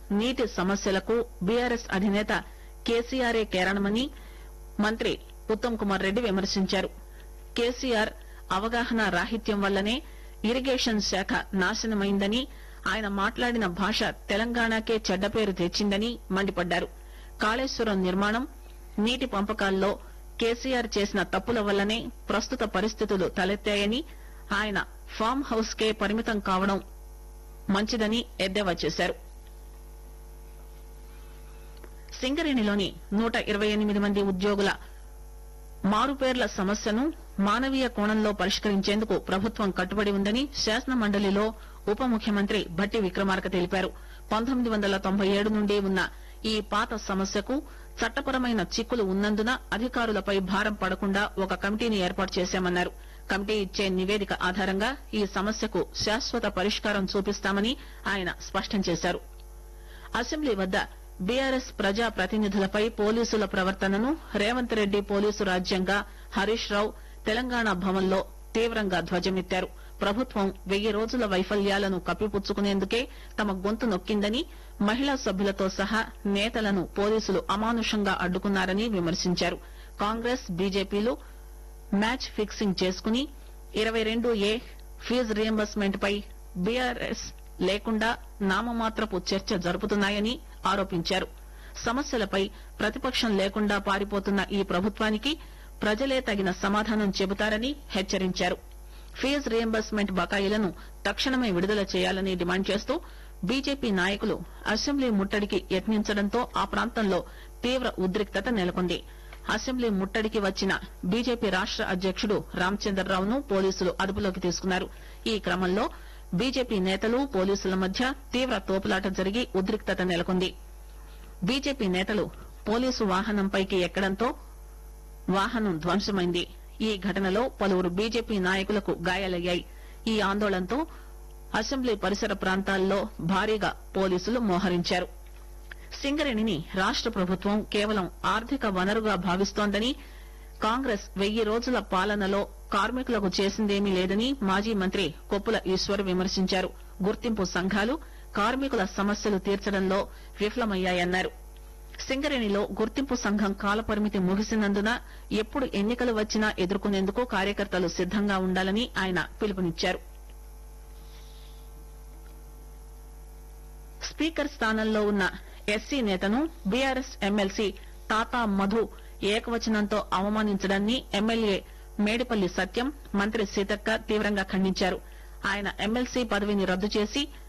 నీటి సమస్యలకు బీఆర్ఎస్ అధినేత కేసీఆరే కారణమని మంత్రి ఉత్తమ్ కుమార్ రెడ్డి విమర్శించారు కేసీఆర్ అవగాహన రాహిత్యం వల్లనే ఇరిగేషన్ శాఖ నాశనమైందని ఆయన మాట్లాడిన భాష తెలంగాణకే చెడ్డ పేరు తెచ్చిందని మండిపడ్డారు కాళేశ్వరం నిర్మాణం నీటి పంపకాల్లో కేసీఆర్ చేసిన తప్పుల వల్లనే ప్రస్తుత పరిస్థితులు తలెత్తాయని ఆయన ఫామ్ హౌస్ కే పరిమితం కావడం మంచిదని ఎద్దేవా చేశారు సింగరేణిలోని నూట ఇరవై ఎనిమిది మంది ఉద్యోగుల మారుపేర్ల సమస్యను మానవీయ కోణంలో పరిష్కరించేందుకు ప్రభుత్వం కట్టుబడి ఉందని శాసన మండలిలో ఉప ముఖ్యమంత్రి భట్టి విక్రమార్క తెలిపారు పంతొమ్మిది వందల తొంభై ఏడు నుండి ఉన్న ఈ పాత సమస్యకు చట్టపరమైన చిక్కులు ఉన్నందున అధికారులపై భారం పడకుండా ఒక కమిటీని ఏర్పాటు చేశామన్నారు కమిటీ ఇచ్చే నివేదిక ఆధారంగా ఈ సమస్యకు శాశ్వత పరిష్కారం చూపిస్తామని ఆయన స్పష్టం చేశారు అసెంబ్లీ వద్ద బీఆర్ఎస్ ప్రజా ప్రతినిధులపై పోలీసుల ప్రవర్తనను రేవంత్ రెడ్డి పోలీసు రాజ్యంగా హరీష్ రావు తెలంగాణ భవన్లో తీవ్రంగా ధ్వజమెత్తారు ప్రభుత్వం వెయ్యి రోజుల వైఫల్యాలను కప్పిపుచ్చుకునేందుకే తమ గొంతు నొక్కిందని మహిళా సభ్యులతో సహా నేతలను పోలీసులు అమానుషంగా అడ్డుకున్నారని విమర్శించారు కాంగ్రెస్ బీజేపీలు మ్యాచ్ ఫిక్సింగ్ చేసుకుని ఇరవై రెండు ఏ ఫీజు రియంబర్స్మెంట్ పై బీఆర్ఎస్ లేకుండా నామమాత్రపు చర్చ జరుపుతున్నాయని ఆరోపించారు సమస్యలపై ప్రతిపక్షం లేకుండా పారిపోతున్న ఈ ప్రభుత్వానికి ప్రజలే తగిన సమాధానం చెబుతారని హెచ్చరించారు ఫీజు రియంబర్స్మెంట్ బకాయిలను తక్షణమే విడుదల చేయాలని డిమాండ్ చేస్తూ బీజేపీ నాయకులు అసెంబ్లీ ముట్టడికి యత్నించడంతో ఆ ప్రాంతంలో తీవ్ర ఉద్రిక్తత నెలకొంది అసెంబ్లీ ముట్టడికి వచ్చిన బీజేపీ రాష్ట అధ్యకుడు రామచంద్రరావును పోలీసులు అదుపులోకి తీసుకున్నారు ఈ క్రమంలో బీజేపీ నేతలు పోలీసుల మధ్య తీవ్ర తోపులాట జరిగి ఉద్రిక్తత నెలకొంది బీజేపీ నేతలు పోలీసు వాహనంపైకి ఎక్కడంతో వాహనం ధ్వంసమైంది ఈ ఘటనలో పలువురు బీజేపీ నాయకులకు గాయాలయ్యాయి ఈ ఆందోళనతో అసెంబ్లీ పరిసర ప్రాంతాల్లో భారీగా పోలీసులు మోహరించారు సింగరేణిని రాష్ట ప్రభుత్వం కేవలం ఆర్థిక వనరుగా భావిస్తోందని కాంగ్రెస్ వెయ్యి రోజుల పాలనలో కార్మికులకు చేసిందేమీ లేదని మాజీ మంత్రి కొప్పుల ఈశ్వర్ విమర్శించారు గుర్తింపు సంఘాలు కార్మికుల సమస్యలు తీర్చడంలో విఫలమయ్యాయన్నారు సింగరేణిలో గుర్తింపు సంఘం కాలపరిమితి ముగిసినందున ఎప్పుడు ఎన్నికలు వచ్చినా ఎదుర్కొనేందుకు కార్యకర్తలు సిద్దంగా ఉండాలని ఆయన పిలుపునిచ్చారు స్పీకర్ స్థానంలో ఉన్న ఎస్సీ నేతను బీఆర్ఎస్ ఎమ్మెల్సీ తాతా మధు ఏకవచనంతో అవమానించడాన్ని ఎమ్మెల్యే మేడిపల్లి సత్యం మంత్రి సీతక్క తీవ్రంగా ఖండించారు ఆయన ఎమ్మెల్సీ పదవిని రద్దు చేసి